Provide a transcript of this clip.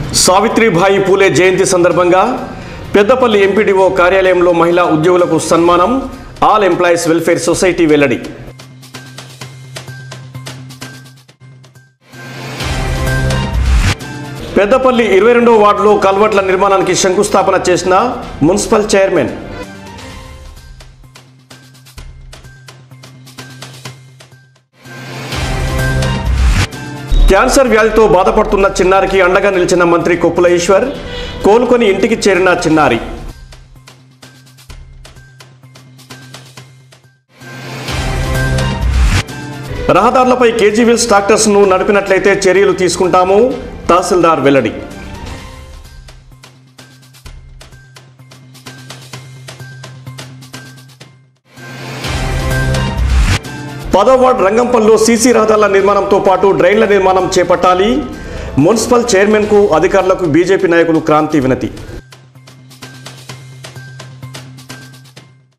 సావిత్రిబాయి పూలే జయంతి సందర్భంగా పెద్దపల్లి ఎంపీడీఓ కార్యాలయంలో మహిళా ఉద్యోగులకు సన్మానం ఆల్ ఎంప్లాయీస్ వెల్ఫేర్ సొసైటీ వెల్లడి పెద్దపల్లి ఇరవై రెండవ వార్డులో కల్వర్ట్ల నిర్మాణానికి శంకుస్థాపన చేసిన మున్సిపల్ చైర్మన్ క్యాన్సర్ వ్యాధితో బాధపడుతున్న చిన్నారికి అండగా నిలిచిన మంత్రి కొప్పుల ఈశ్వర్ కోలుకొని ఇంటికి చేరిన చిన్నారి రహదారులపై కేజీవీల్స్ ట్రాక్టర్స్ను నడిపినట్లయితే చర్యలు తీసుకుంటాము తహసీల్దార్ వెల్లడి పదో వార్డు రంగంపల్లిలో సీసీ రహదారుల నిర్మాణంతో పాటు డ్రైన్ల నిర్మాణం చేపట్టాలి మున్సిపల్ చైర్మన్కు అధికారులకు బీజేపీ నాయకులు క్రాంతి వినతి